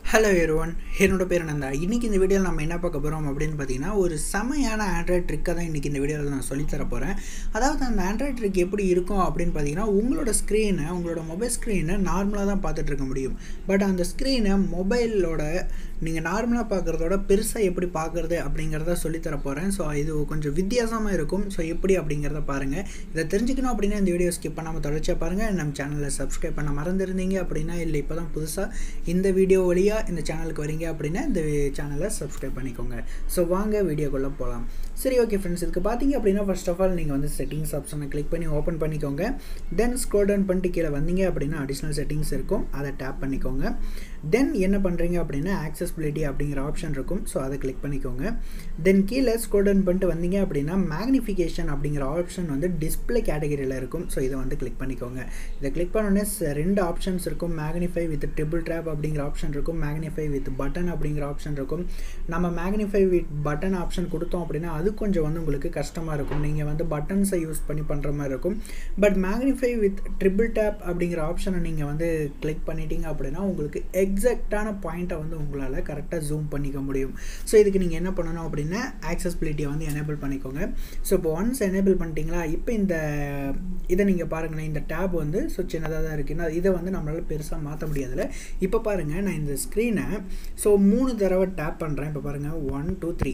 hello எருவன் என்னோட பேர் நந்தா இன்றைக்கி இந்த வீடியோவில் நம்ம என்ன பார்க்க போகிறோம் அப்படின்னு பார்த்தீங்கன்னா ஒரு செமையான ஆண்ட்ராய்ட் ட்ரிக்கை தான் இன்றைக்கி இந்த வீடியோவில் நான் சொல்லித்தர போகிறேன் அதாவது அந்த ஆண்ட்ராய்ட் ட்ரிக் எப்படி இருக்கும் அப்படின்னு பார்த்தீங்கன்னா உங்களோட ஸ்க்ரீனை உங்களோட மொபைல் ஸ்க்ரீனை நார்மலாக தான் பார்த்துட்டு இருக்க முடியும் பட் அந்த ஸ்க்ரீனை மொபைலோட நீங்கள் நார்மலாக பார்க்குறதோட பெருசாக எப்படி பார்க்குறது அப்படிங்கிறத சொல்லித்தர போகிறேன் ஸோ இது கொஞ்சம் வித்தியாசமாக இருக்கும் ஸோ எப்படி அப்படிங்கிறத பாருங்கள் இதை தெரிஞ்சுக்கணும் அப்படின்னா இந்த வீடியோ ஸ்கிப் பண்ணாமல் தொடர்ச்சியாக பாருங்கள் நம்ம சேனலை சப்ஸ்கிரைப் பண்ண மறந்துருந்தீங்க அப்படின்னா இல்லை இப்போ தான் புதுசாக இந்த வீடியோ வழியாக இந்த சேனலுக்கு வரீங்க அப்படின்னா இந்த சேனலை சப்ஸ்கிரைப் பண்ணிக்கோங்க ஸோ வாங்க வீடியோக்குள்ளே போகலாம் சரி ஓகே ஃப்ரெண்ட்ஸ் இதுக்கு பார்த்தீங்க அப்படின்னா ஃபர்ஸ்ட் ஆஃப் ஆல் நீங்கள் வந்து செட்டிங்ஸ் ஆப்ஷனை கிளிக் பண்ணி ஓப்பன் பண்ணிக்கோங்க தென் ஸ்க்ரோல் டவுன் பண்ணிட்டு கீழே வந்தீங்க அப்படின்னா அடிஷ்னல் செட்டிங்ஸ் இருக்கும் அதை டேப் பண்ணிக்கோங்க தென் என்ன பண்ணுறீங்க அப்படின்னா ஆக்சஸ்பிலிட்டி அப்படிங்கிற ஆப்ஷன் இருக்கும் ஸோ அதை கிளிக் பண்ணிக்கோங்க தென் கீழே ஸ்க்ரோல் டவுன் பண்ணிட்டு வந்தீங்க அப்படின்னா மேக்னிஃபிகேஷன் அப்படிங்கிற ஆப்ஷன் வந்து டிஸ்பிளே கேட்டகரியில் இருக்கும் ஸோ இதை வந்து கிளிக் பண்ணிக்கோங்க இதை கிளிக் பண்ணோடனே ரெண்டு ஆப்ஷன்ஸ் இருக்கும் மேக்னிஃபை வித் ட்ரிபிள் ட்ராப் அப்படிங்கிற ஆப்ஷன் இருக்கும் மேக்னிஃபை வித் பட்டன் அப்படிங்கிற ஆப்ஷன் இருக்கும் நம்ம மேக்னிஃபை வித் பட்டன் ஆப்ஷன் கொடுத்தோம் அப்படின்னா அது கொஞ்சம் வந்து உங்களுக்கு கஷ்டமாக இருக்கும் நீங்கள் வந்து பட்டன்ஸை யூஸ் பண்ணி பண்ணுற மாதிரி இருக்கும் but magnify with triple tap அப்படிங்கிற ஆப்ஷனை நீங்கள் வந்து கிளிக் பண்ணிட்டீங்க அப்படின்னா உங்களுக்கு எக்ஸாக்டான பாயிண்ட்டை வந்து உங்களால் கரெக்டாக ஜூம் பண்ணிக்க முடியும் ஸோ இதுக்கு நீங்கள் என்ன பண்ணணும் அப்படின்னா ஆக்சஸ்பிலிட்டியை வந்து எனேபிள் பண்ணிக்கோங்க ஸோ இப்போ ஒன்ஸ் எனேபிள் பண்ணிட்டீங்களா இப்போ இந்த இதை நீங்கள் பாருங்களேன் இந்த டேப் வந்து ஸோ சின்னதாக தான் இருக்குன்னா இதை வந்து நம்மளால் பெருசாக மாற்ற முடியாதுல்ல இப்போ பாருங்கள் நான் இந்த ஸ்க்ரீனை ஸோ மூணு தடவை டேப் பண்ணுறேன் இப்போ பாருங்கள் ஒன் டூ த்ரீ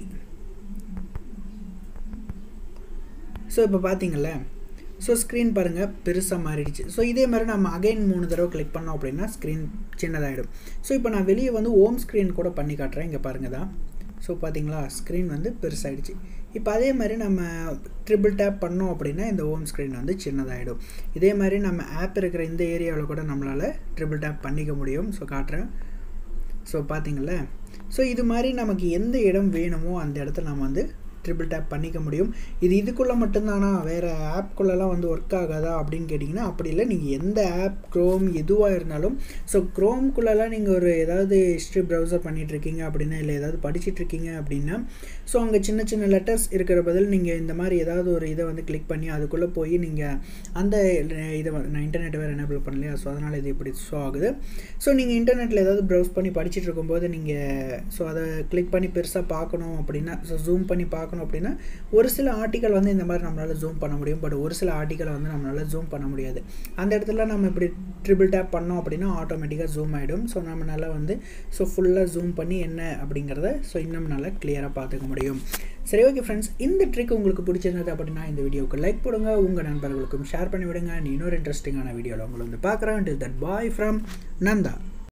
ஸோ இப்போ பார்த்தீங்கல்ல ஸோ ஸ்க்ரீன் பாருங்கள் பெருசாக மாறிடுச்சு ஸோ இதே மாதிரி நம்ம அகைன் மூணு தடவை கிளிக் பண்ணோம் அப்படின்னா ஸ்க்ரீன் சின்னதாகிடும் ஸோ இப்போ நான் வெளியே வந்து ஹோம் ஸ்க்ரீன் கூட பண்ணி காட்டுறேன் இங்கே பாருங்கள் தான் ஸோ பார்த்தீங்களா ஸ்க்ரீன் வந்து பெருசாகிடுச்சு இப்போ அதே மாதிரி நம்ம ட்ரிபிள் டேப் பண்ணோம் அப்படின்னா இந்த ஹோம் ஸ்க்ரீன் வந்து சின்னதாகிடும் இதே மாதிரி நம்ம ஆப் இருக்கிற இந்த ஏரியாவில் கூட நம்மளால் ட்ரிபிள் டேப் பண்ணிக்க முடியும் ஸோ காட்டுறேன் ஸோ பார்த்தீங்கள ஸோ இது மாதிரி நமக்கு எந்த இடம் வேணுமோ அந்த இடத்த நம்ம வந்து ட்ரிபிள் டேப் பண்ணிக்க முடியும் இது இதுக்குள்ளே மட்டும்தானா வேறு ஆப்குள்ளெல்லாம் வந்து ஒர்க் ஆகாதா அப்படின்னு கேட்டிங்கன்னா அப்படி இல்லை நீங்கள் எந்த ஆப் க்ரோம் எதுவாக இருந்தாலும் ஸோ க்ரோம்குள்ளெல்லாம் நீங்கள் ஒரு ஏதாவது ஹிஸ்ட்ரி ப்ரௌசர் பண்ணிகிட்ருக்கீங்க அப்படின்னா இல்லை ஏதாவது படிச்சுட்ருக்கீங்க அப்படின்னா ஸோ அங்கே சின்ன சின்ன லெட்டர்ஸ் இருக்கிற பதில் நீங்கள் இந்த மாதிரி ஏதாவது ஒரு இதை வந்து கிளிக் பண்ணி அதுக்குள்ளே போய் நீங்கள் அந்த இதை நான் இன்டர்நெட் வேறு எனேபிள் பண்ணலையா ஸோ அதனால் இது இப்படி ஷோ ஆகுது ஸோ நீங்கள் இன்டர்நெட்டில் ஏதாவது ப்ரௌஸ் பண்ணி படிச்சுட்டு இருக்கும்போது நீங்கள் ஸோ அதை கிளிக் பண்ணி பெருசாக பார்க்கணும் அப்படின்னா ஸோ ஜூம் பண்ணி பார்க்கணும் பார்க்கணும் அப்படின்னா ஒரு சில ஆர்டிக்கல் வந்து இந்த மாதிரி நம்மளால் ஜூம் பண்ண முடியும் பட் ஒரு சில ஆர்டிக்கலை வந்து நம்மளால் ஜூம் பண்ண முடியாது அந்த இடத்துல நம்ம இப்படி ட்ரிபிள் டேப் பண்ணோம் அப்படின்னா ஆட்டோமேட்டிக்காக ஜூம் ஆகிடும் ஸோ நம்ம நல்லா வந்து ஸோ ஃபுல்லாக ஜூம் பண்ணி என்ன அப்படிங்கிறத ஸோ இன்னும் நல்லா கிளியராக பார்த்துக்க முடியும் சரி ஓகே ஃப்ரெண்ட்ஸ் இந்த ட்ரிக் உங்களுக்கு பிடிச்சிருந்தது அப்படின்னா இந்த வீடியோவுக்கு லைக் போடுங்க உங்கள் நண்பர்களுக்கும் ஷேர் பண்ணி விடுங்க இன்னொரு இன்ட்ரெஸ்டிங்கான வீடியோவில் உங்களை வந்து பார்க்குறேன் தட் பாய் ஃப்ரம் நந்தா